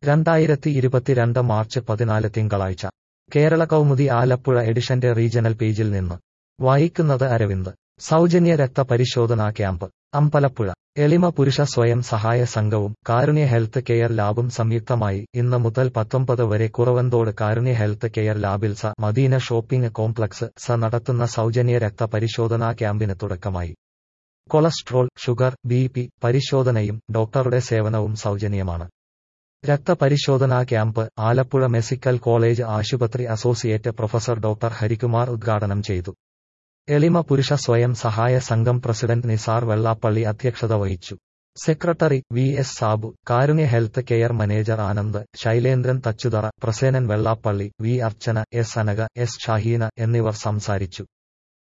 രണ്ടായിരത്തി ഇരുപത്തിരണ്ട് മാർച്ച് പതിനാല് തിങ്കളാഴ്ച കേരള കൗമുദി ആലപ്പുഴ എഡിഷന്റെ റീജണൽ പേജിൽ നിന്ന് വായിക്കുന്നത് അരവിന്ദ് സൗജന്യ രക്തപരിശോധനാ ക്യാമ്പ് അമ്പലപ്പുഴ എളിമ പുരുഷ സ്വയം സഹായ സംഘവും കാരുണ്യ ഹെൽത്ത് കെയർ ലാബും സംയുക്തമായി ഇന്ന് മുതൽ പത്തൊമ്പത് വരെ കുറവന്തോട് കാരുണ്യ ഹെൽത്ത് കെയർ ലാബിൽ സ മദീന ഷോപ്പിംഗ് കോംപ്ലക്സ് സ നടത്തുന്ന സൗജന്യ രക്തപരിശോധനാ ക്യാമ്പിന് തുടക്കമായി കൊളസ്ട്രോൾ ഷുഗർ ബി പി പരിശോധനയും ഡോക്ടറുടെ സേവനവും സൗജന്യമാണ് രക്തപരിശോധനാ ക്യാമ്പ് ആലപ്പുഴ മെസിക്കൽ കോളേജ് ആശുപത്രി അസോസിയേറ്റ് പ്രൊഫസർ ഡോക്ടർ ഹരികുമാർ ഉദ്ഘാടനം ചെയ്തു എളിമ പുരുഷ സ്വയം സഹായ സംഘം പ്രസിഡന്റ് നിസാർ വെള്ളാപ്പള്ളി അധ്യക്ഷത വഹിച്ചു secretary V S Sabu Karunya health care manager Anand Shailendran Thachuthara Prasenan Vellappally V Archana S Anaka S Shaheena എന്നിവർ സംസാരിച്ചു